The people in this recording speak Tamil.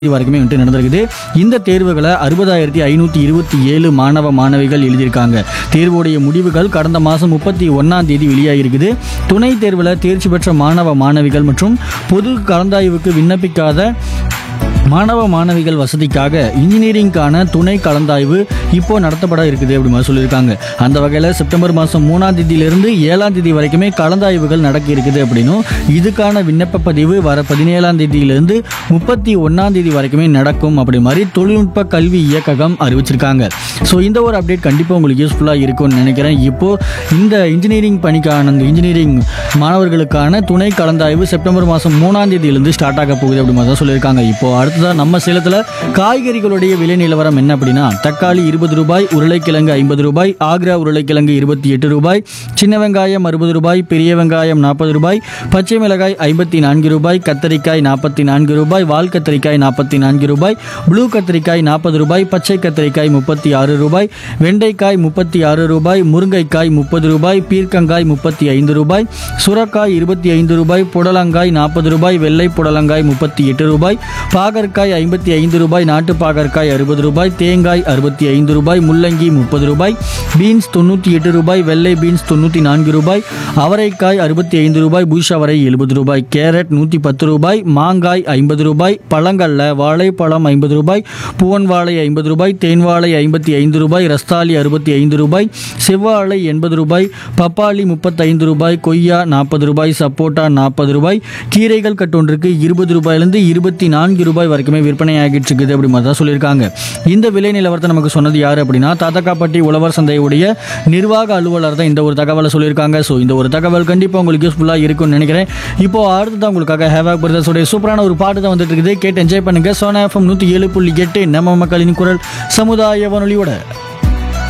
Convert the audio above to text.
இது வரைக்குமே வந்துட்டு நடந்திருக்குது இந்த தேர்வுகளை அறுபதாயிரத்தி ஐநூற்றி இருபத்தி ஏழு மாணவ மாணவிகள் எழுதியிருக்காங்க தேர்வுடைய முடிவுகள் கடந்த மாதம் முப்பத்தி ஒன்றாம் தேதி வெளியாகிருக்குது துணைத் தேர்வில் தேர்ச்சி பெற்ற மாணவ மாணவிகள் மற்றும் பொது கலந்தாய்வுக்கு விண்ணப்பிக்காத மாணவ மாணவிகள் வசதிக்காக இன்ஜினியரிங்கான துணை கலந்தாய்வு இப்போ நடத்தப்பட இருக்குது அப்படி மாதிரி சொல்லியிருக்காங்க அந்த வகையில் செப்டம்பர் மாதம் மூணாம் தேதியிலிருந்து ஏழாம் தேதி வரைக்குமே கலந்தாய்வுகள் நடக்க இருக்குது அப்படின்னும் இதுக்கான விண்ணப்ப பதிவு வர பதினேழாம் தேதியிலிருந்து முப்பத்தி ஒன்றாம் தேதி வரைக்குமே நடக்கும் அப்படி மாதிரி தொழில்நுட்ப கல்வி இயக்ககம் அறிவிச்சிருக்காங்க ஸோ இந்த ஒரு அப்டேட் கண்டிப்பாக உங்களுக்கு யூஸ்ஃபுல்லாக இருக்கும்னு நினைக்கிறேன் இப்போ இந்த இன்ஜினியரிங் பணிக்கான இந்த இன்ஜினியரிங் மாணவர்களுக்கான துணை கலந்தாய்வு செப்டம்பர் மாதம் மூணாம் தேதியிலிருந்து ஸ்டார்ட் ஆக போகுது அப்படி மாதிரி தான் சொல்லியிருக்காங்க இப்போ அடுத்ததாக நம்ம சேலத்தில் காய்கறிகளுடைய விலை நிலவரம் என்ன அப்படின்னா தக்காளி இருபது ரூபாய் உருளைக்கிழங்கு ஐம்பது ரூபாய் ஆக்ரா உருளைக்கிழங்கு இருபத்தி எட்டு ரூபாய் சின்ன வெங்காயம் அறுபது ரூபாய் பெரிய வெங்காயம் நாற்பது ரூபாய் பச்சை மிளகாய் ஐம்பத்தி நான்கு ரூபாய் கத்தரிக்காய் நாற்பத்தி நான்கு ரூபாய் வால் கத்தரிக்காய் நாற்பத்தி நான்கு ரூபாய் ப்ளூ கத்தரிக்காய் நாற்பது ரூபாய் பச்சை கத்தரிக்காய் முப்பத்தி ஆறு ரூபாய் வெண்டைக்காய் முப்பத்தி ஆறு ரூபாய் முருங்கைக்காய் முப்பது ரூபாய் பீர்க்கங்காய் முப்பத்தி ஐந்து ரூபாய் சுரக்காய் இருபத்தி ஐந்து ரூபாய் புடலங்காய் நாற்பது ரூபாய் வெள்ளை புடலங்காய் முப்பத்தி எட்டு ரூபாய் பாகற்காய் ஐம்பத்தி ஐந்து ரூபாய் நாட்டு பாகற்காய் அறுபது ரூபாய் தேங்காய் அறுபத்தி ஐந்து ரூபாய் முள்ளங்கி முப்பது ரூபாய் பீன்ஸ் தொண்ணூற்றி எட்டு ரூபாய் வெள்ளை பீன்ஸ் தொண்ணூற்றி நான்கு ரூபாய் அவரைக்காய் அறுபத்தி ஐந்து ரூபாய் பூஷாவரை எழுபது ரூபாய் கேரட் நூற்றி பத்து ரூபாய் மாங்காய் ஐம்பது ரூபாய் பழங்கள்ல வாழைப்பழம் ஐம்பது ரூபாய் பூவன் வாழை ஐம்பது ரூபாய் தேன் வாழை ஐம்பத்தி ஐந்து ரூபாய் ரஸ்தாலி அறுபத்தி ஐந்து ரூபாய் செவ்வாழை எண்பது ரூபாய் பப்பாளி முப்பத்தைந்து ரூபாய் கொய்யா நாற்பது ரூபாய் சப்போட்டா நாற்பது ரூபாய் கீரைகள் கட்டொன்றுக்கு இருபது ரூபாயிலிருந்து இருபத்தி நான்கு ரூபாய் வரைக்குமே விற்பனை ஆகிட்டு இருக்குது அப்படி மாதிரி தான் சொல்லியிருக்காங்க இந்த விலை நிலவரத்தை நமக்கு சொன்னது யார் அப்படின்னா தாத்தக்காப்பட்டி உழவர் சந்தையுடைய நிர்வாக அலுவலர் தான் இந்த ஒரு தகவலை சொல்லியிருக்காங்க ஸோ இந்த ஒரு தகவல் கண்டிப்பாக உங்களுக்கு யூஸ்ஃபுல்லாக இருக்கும்னு நினைக்கிறேன் இப்போ அடுத்ததான் உங்களுக்காக ஹேவாக் பிரதர்ஸோடைய சூப்பரான ஒரு பாட்டு தான் வந்துட்டு இருக்குது கேட்டு என்ஜாய் பண்ணுங்க சோனா எஃப்எம் நூற்றி ஏழு புள்ளி எட்டு நம்ம மக்களின் குரல் சமுதாய வானொலியோட